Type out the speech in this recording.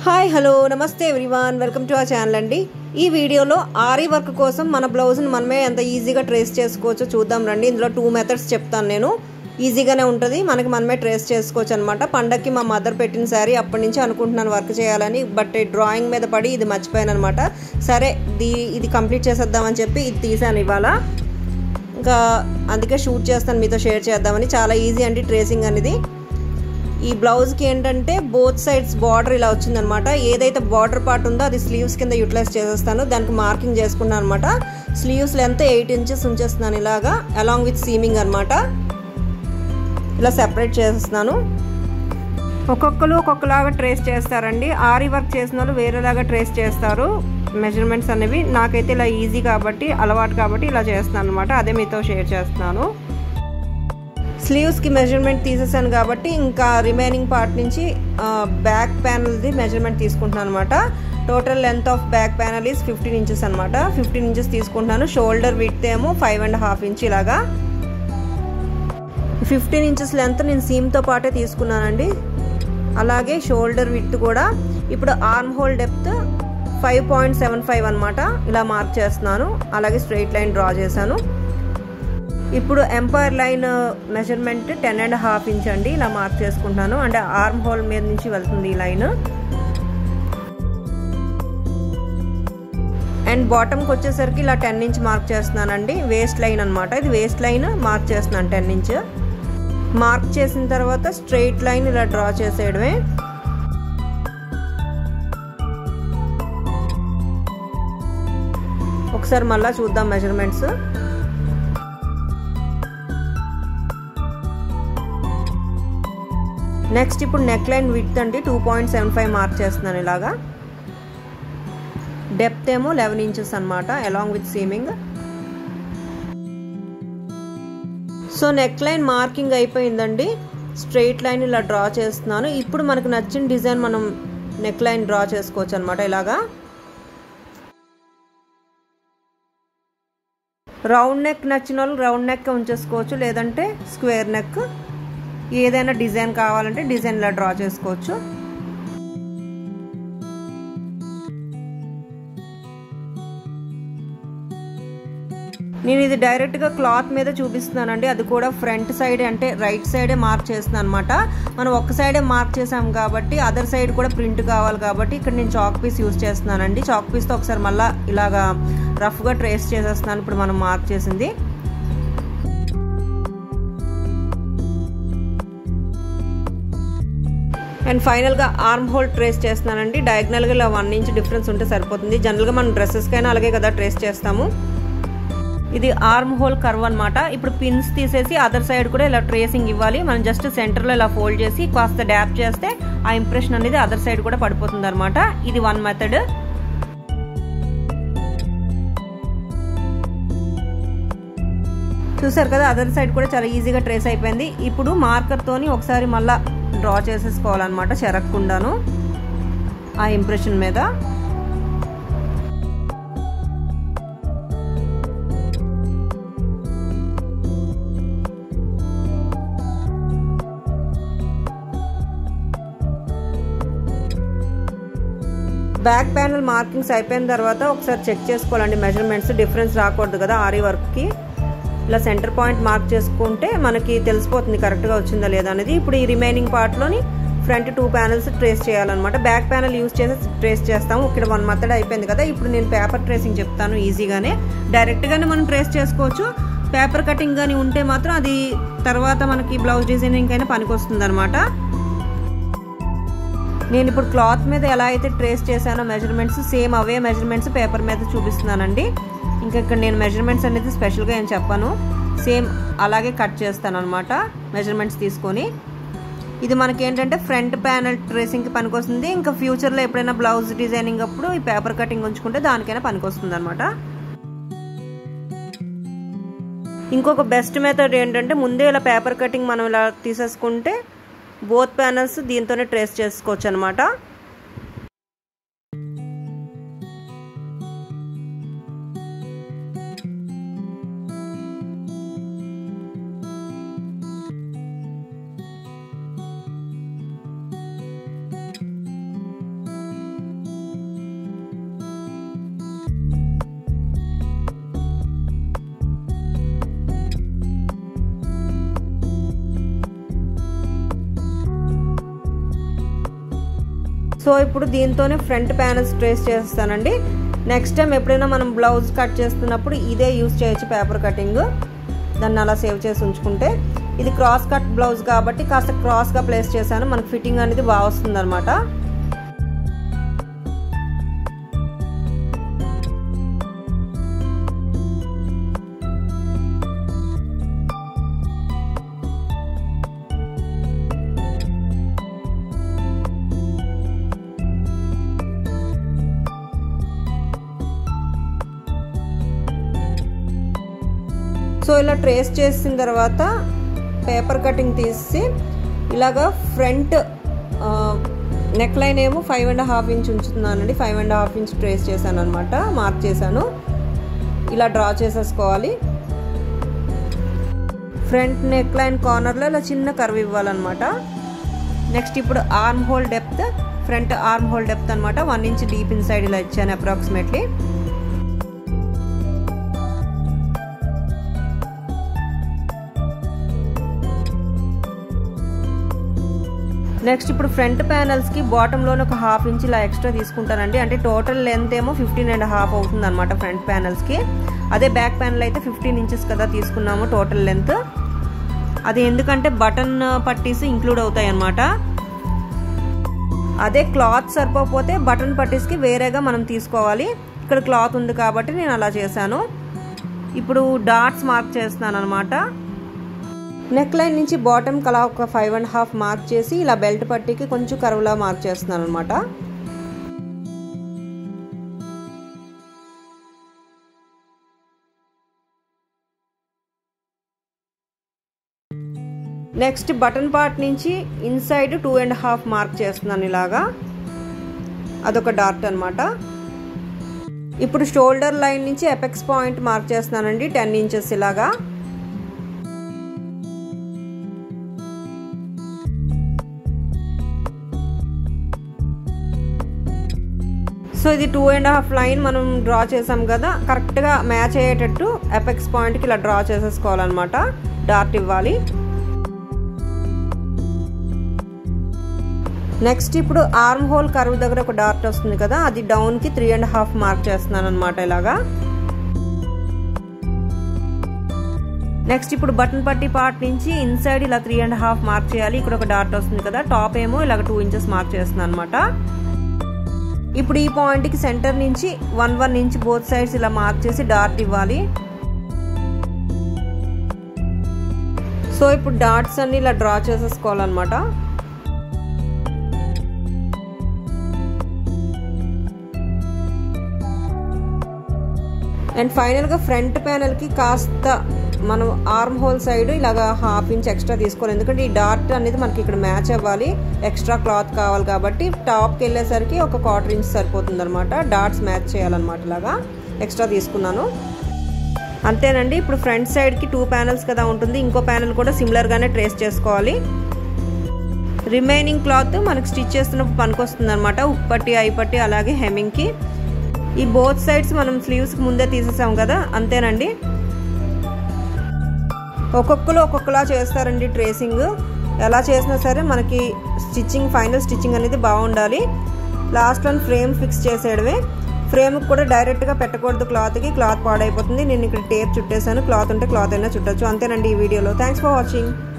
hi hello నమస్తే everyone welcome to our channel అండి ఈ వీడియోలో ఆరీ వర్క్ కోసం మన బ్లౌజ్ని మనమే ఎంత ఈజీగా ట్రేస్ చేసుకోవచ్చో చూద్దాం రండి ఇందులో టూ మెథడ్స్ చెప్తాను నేను ఈజీగానే ఉంటుంది మనకి మనమే ట్రేస్ చేసుకోవచ్చు అనమాట పండక్కి మా మదర్ పెట్టిన శారీ అప్పటి నుంచి అనుకుంటున్నాను వర్క్ చేయాలని బట్ డ్రాయింగ్ మీద పడి ఇది మర్చిపోయాను అనమాట సరే దీ ఇది కంప్లీట్ చేసేద్దామని చెప్పి ఇది తీసాను ఇవాళ ఇంకా అందుకే షూట్ చేస్తాను మీతో షేర్ చేద్దామని చాలా ఈజీ అండి ట్రేసింగ్ అనేది ఈ బ్లౌజ్కి ఏంటంటే బోత్ సైడ్స్ బార్డర్ ఇలా వచ్చిందనమాట ఏదైతే బార్డర్ పార్ట్ ఉందో అది స్లీవ్స్ కింద యూటిలైజ్ చేసేస్తాను దానికి మార్కింగ్ చేసుకున్నాను అనమాట స్లీవ్స్ లెంత్ ఎయిట్ ఇంచెస్ ఉంచేస్తున్నాను ఇలాగా అలాంగ్ విత్ సీమింగ్ అనమాట ఇలా సెపరేట్ చేసేస్తున్నాను ఒక్కొక్కరు ఒక్కొక్కలాగా ట్రేస్ చేస్తారండి ఆరి వర్క్ చేసిన వాళ్ళు వేరేలాగా ట్రేస్ చేస్తారు మెజర్మెంట్స్ అనేవి నాకైతే ఇలా ఈజీ కాబట్టి అలవాటు కాబట్టి ఇలా చేస్తున్నాను అనమాట అదే మీతో షేర్ చేస్తున్నాను స్లీవ్స్కి మెజర్మెంట్ తీసేసాను కాబట్టి ఇంకా రిమైనింగ్ పార్ట్ నుంచి బ్యాక్ ప్యానల్ది మెజర్మెంట్ తీసుకుంటున్నాను అనమాట total length of back panel is fifteen inches అనమాట ఫిఫ్టీన్ ఇంచెస్ తీసుకుంటున్నాను షోల్డర్ విత్ ఏమో ఫైవ్ అండ్ హాఫ్ ఇంచ్ ఇలాగా ఫిఫ్టీన్ ఇంచెస్ లెంత్ నేను సీమ్తో పాటే తీసుకున్నానండి అలాగే షోల్డర్ విత్ కూడా ఇప్పుడు armhole depth five point seven five అనమాట ఇలా మార్క్ చేస్తున్నాను అలాగే స్ట్రైట్ లైన్ డ్రా చేశాను ఇప్పుడు empire line measurement ten and half inch అండి ఇలా మార్క్ చేసుకుంటాను అంటే ఆర్మ్ హోల్ మీద నుంచి వెళ్తుంది ఈ లైన్ అండ్ బాటమ్కి వచ్చేసరికి ఇలా టెన్ ఇంచ్ మార్క్ చేస్తున్నానండి వేస్ట్ లైన్ అనమాట ఇది వేస్ట్ లైన్ మార్క్ చేస్తున్నాను టెన్ ఇంచ్ మార్క్ చేసిన తర్వాత స్ట్రైట్ లైన్ ఇలా డ్రా చేసేయడమే ఒకసారి మళ్ళీ చూద్దాం మెజర్మెంట్స్ నెక్స్ట్ ఇప్పుడు నెక్ లైన్ విత్ అండి two point seven five mark చేస్తున్నాను ఇలాగా డెప్త్ ఏమో లెవెన్ ఇంచెస్ అనమాట along with seaming so neck line marking అయిపోయిందండి స్ట్రైట్ లైన్ ఇలా డ్రా చేస్తున్నాను ఇప్పుడు మనకు నచ్చిన డిజైన్ మనం నెక్ లైన్ డ్రా చేసుకోవచ్చు అనమాట ఇలాగా రౌండ్ నెక్ నచ్చిన వాళ్ళు రౌండ్ నెక్ ఉంచేసుకోవచ్చు లేదంటే స్క్వేర్ నెక్ ఏదైనా డిజైన్ కావాలంటే డిజైన్ ఇలా డ్రా చేసుకోవచ్చు నేను ఇది డైరెక్ట్గా క్లాత్ మీద చూపిస్తున్నానండి అది కూడా ఫ్రంట్ సైడ్ అంటే రైట్ సైడే మార్క్ చేస్తున్నాను అనమాట మనం ఒక్క సైడే మార్క్ చేసాం కాబట్టి అదర్ సైడ్ కూడా ప్రింట్ కావాలి కాబట్టి ఇక్కడ నేను చాక్ పీస్ యూస్ చేస్తున్నానండి చాక్ పీస్తో ఒకసారి మళ్ళీ ఇలాగా రఫ్గా ట్రేస్ చేసేస్తున్నాను ఇప్పుడు మనం మార్క్ చేసింది అండ్ ఫైనల్గా ఆర్మ్ హోల్ ట్రేస్ చేస్తున్నానండి డయాగ్నల్గా ఇలా వన్ ఇంచ్ డిఫరెన్స్ ఉంటే సరిపోతుంది జనరల్గా మనం డ్రెస్సెస్కైనా అలాగే కదా ట్రేస్ చేస్తాము ఇది ఆర్మ్ హోల్ కర్వ్ అనమాట ఇప్పుడు పిన్స్ తీసేసి అదర్ సైడ్ కూడా ఇలా ట్రేసింగ్ ఇవ్వాలి మనం జస్ట్ సెంటర్లో ఇలా ఫోల్డ్ చేసి కాస్త డ్యాప్ చేస్తే ఆ ఇంప్రెషన్ అనేది అదర్ సైడ్ కూడా పడిపోతుంది అనమాట ఇది వన్ మెథడ్ చూసారు కదా అదర్ సైడ్ కూడా చాలా ఈజీగా ట్రేస్ అయిపోయింది ఇప్పుడు మార్కర్తోని ఒకసారి మళ్ళీ డ్రా చేసేసుకోవాలన్నమాట చెరక్కుండాను ఆ ఇంప్రెషన్ మీద బ్యాక్ ప్యానల్ మార్కింగ్స్ అయిపోయిన తర్వాత ఒకసారి చెక్ చేసుకోవాలండి మెజర్మెంట్స్ డిఫరెన్స్ రాకూడదు కదా ఆరీ వర్క్కి ఇలా సెంటర్ పాయింట్ మార్క్ చేసుకుంటే మనకి తెలిసిపోతుంది కరెక్ట్గా వచ్చిందా లేదా అనేది ఇప్పుడు ఈ రిమైనింగ్ పార్ట్లోని ఫ్రంట్ టూ ప్యానల్స్ ట్రేస్ చేయాలన్నమాట బ్యాక్ ప్యానల్ యూస్ చేసి ట్రేస్ చేస్తాము ఇక్కడ వన్ మెథడ్ అయిపోయింది కదా ఇప్పుడు నేను పేపర్ ట్రేసింగ్ చెప్తాను ఈజీగానే డైరెక్ట్గానే మనం ట్రేస్ చేసుకోవచ్చు పేపర్ కటింగ్ కానీ ఉంటే మాత్రం అది తర్వాత మనకి బ్లౌజ్ డిజైనింగ్ అయినా పనికొస్తుంది అనమాట నేను ఇప్పుడు క్లాత్ మీద ఎలా అయితే ట్రేస్ చేశానో మెజర్మెంట్స్ సేమ్ అవే మెజర్మెంట్స్ పేపర్ మీద చూపిస్తున్నానండి ఇంకా ఇక్కడ నేను మెజర్మెంట్స్ అనేది స్పెషల్గా ఏం చెప్పాను సేమ్ అలాగే కట్ చేస్తాను అనమాట మెజర్మెంట్స్ తీసుకొని ఇది మనకి ఏంటంటే ఫ్రంట్ ప్యానల్ ట్రేసింగ్కి పనికొస్తుంది ఇంకా ఫ్యూచర్లో ఎప్పుడైనా బ్లౌజ్ డిజైనింగ్ అప్పుడు ఈ పేపర్ కటింగ్ ఉంచుకుంటే దానికైనా పనికొస్తుంది అనమాట ఇంకొక బెస్ట్ మెథడ్ ఏంటంటే ముందే ఇలా పేపర్ కటింగ్ మనం ఇలా తీసేసుకుంటే బోత్ ప్యానల్స్ దీంతోనే ట్రేస్ చేసుకోవచ్చు అనమాట సో ఇప్పుడు దీంతోనే ఫ్రంట్ ప్యానల్స్ ట్రేస్ చేస్తానండి నెక్స్ట్ టైం ఎప్పుడైనా మనం బ్లౌజ్ కట్ చేస్తున్నప్పుడు ఇదే యూస్ చేయొచ్చు పేపర్ కటింగ్ దాన్ని అలా సేవ్ చేసి ఉంచుకుంటే ఇది క్రాస్ కట్ బ్లౌజ్ కాబట్టి కాస్త క్రాస్గా ప్లేస్ చేశాను మనకు ఫిట్టింగ్ అనేది బాగా వస్తుంది అనమాట సో ఇలా ట్రేస్ చేసిన తర్వాత పేపర్ కటింగ్ తీసి ఇలాగా ఫ్రంట్ నెక్ లైన్ ఏమో ఫైవ్ అండ్ హాఫ్ ఇంచ్ ఉంచుతున్నానండి five and half inch trace చేశాను అనమాట మార్క్ చేశాను ఇలా డ్రా చేసేసుకోవాలి ఫ్రంట్ నెక్ లైన్ కార్నర్లో ఇలా చిన్న కర్వ్ ఇవ్వాలన్నమాట నెక్స్ట్ ఇప్పుడు armhole depth front armhole depth అనమాట one inch deep inside ఇలా ఇచ్చాను అప్రాక్సిమేట్లీ నెక్స్ట్ ఇప్పుడు ఫ్రంట్ ప్యానల్స్కి బాటంలోనే ఒక హాఫ్ ఇంచ్ ఇలా ఎక్స్ట్రా తీసుకుంటానండి అంటే టోటల్ లెంత్ ఏమో ఫిఫ్టీన్ అండ్ హాఫ్ అవుతుంది అనమాట ఫ్రంట్ ప్యానల్స్కి అదే బ్యాక్ ప్యానల్ అయితే ఫిఫ్టీన్ ఇంచెస్ కదా తీసుకున్నాము టోటల్ లెంత్ అది ఎందుకంటే బటన్ పట్టీస్ ఇంక్లూడ్ అవుతాయి అన్నమాట అదే క్లాత్ సరిపోతే బటన్ పట్టీస్కి వేరేగా మనం తీసుకోవాలి ఇక్కడ క్లాత్ ఉంది కాబట్టి నేను అలా చేశాను ఇప్పుడు డాట్స్ మార్క్ చేస్తున్నాను అనమాట నెక్ లైన్ నుంచి బాటమ్ కలా ఒక ఫైవ్ అండ్ హాఫ్ మార్క్ చేసి ఇలా బెల్ట్ పట్టీకి కొంచెం కరువులా మార్క్ చేస్తున్నాను అనమాట నెక్స్ట్ బటన్ పార్ట్ నుంచి inside two and half mark చేస్తున్నాను ఇలాగా అదొక డార్ట్ అనమాట ఇప్పుడు షోల్డర్ లైన్ నుంచి ఎపెక్స్ పాయింట్ మార్క్ చేస్తున్నానండి టెన్ ఇంచెస్ ఇలాగా సో ఇది టూ అండ్ హాఫ్ లైన్ మనం డ్రా చేసాం కదా కరెక్ట్గా మ్యాచ్ అయ్యేటట్టు ఎపెక్స్ పాయింట్కి ఇలా డ్రా చేసేసుకోవాలన్నమాట డార్ట్ ఇవ్వాలి నెక్స్ట్ ఇప్పుడు ఆర్మ్ హోల్ కర్వ్ దగ్గర ఒక డార్ట్ వస్తుంది కదా అది డౌన్కి త్రీ అండ్ హాఫ్ మార్క్ చేస్తున్నాను అనమాట ఇలాగా నెక్స్ట్ ఇప్పుడు బటన్ పట్టి పార్ట్ నుంచి ఇన్సైడ్ ఇలా త్రీ అండ్ హాఫ్ మార్క్ చేయాలి ఇక్కడ ఒక డార్ట్ వస్తుంది కదా టాప్ ఏమో ఇలాగ టూ ఇంచెస్ మార్క్ చేస్తున్నాను అనమాట ఇప్పుడు ఈ పాయింట్కి సెంటర్ నుంచి one one inch both sides ఇలా మార్క్ చేసి డార్ట్ ఇవ్వాలి సో ఇప్పుడు డాట్స్ అన్ని ఇలా డ్రా చేసేసుకోవాలన్నమాట అండ్ ఫైనల్గా ఫ్రంట్ ప్యానల్కి కాస్త మనం ఆర్మ్ హోల్ సైడ్ ఇలాగ హాఫ్ ఇంచ్ ఎక్స్ట్రా తీసుకోవాలి ఎందుకంటే ఈ డార్ట్ అనేది మనకి ఇక్కడ మ్యాచ్ అవ్వాలి ఎక్స్ట్రా క్లాత్ కావాలి కాబట్టి టాప్కి వెళ్ళేసరికి ఒక క్వార్టర్ ఇంచ్ సరిపోతుంది అనమాట డాట్స్ మ్యాచ్ చేయాలన్నమాట ఇలాగా ఎక్స్ట్రా తీసుకున్నాను అంతేనండి ఇప్పుడు ఫ్రంట్ సైడ్కి టూ ప్యానల్స్ కదా ఉంటుంది ఇంకో ప్యానల్ కూడా సిమిలర్గానే ట్రేస్ చేసుకోవాలి రిమైనింగ్ క్లాత్ మనకి స్టిచ్ చేస్తున్నప్పుడు పనికొస్తుంది అనమాట ఉప్పట్టి ఐపట్టి అలాగే హెమ్మింగ్కి ఈ బోత్ సైడ్స్ మనం స్లీవ్స్కి ముందే తీసేసాం కదా అంతేనండి ఒక్కొక్కరు ఒక్కొక్కలా చేస్తారండి ట్రేసింగ్ ఎలా చేసినా సరే మనకి స్టిచ్చింగ్ ఫైనల్ స్టిచ్చింగ్ అనేది బాగుండాలి లాస్ట్ వన్ ఫ్రేమ్ ఫిక్స్ చేసేయడమే ఫ్రేమ్కి కూడా డైరెక్ట్గా పెట్టకూడదు క్లాత్కి క్లాత్ పాడైపోతుంది నేను ఇక్కడ టేప్ చుట్టేసాను క్లాత్ ఉంటే క్లాత్ అయినా చుట్టచ్చు అంతేనండి ఈ వీడియోలో థ్యాంక్స్ ఫర్ వాచింగ్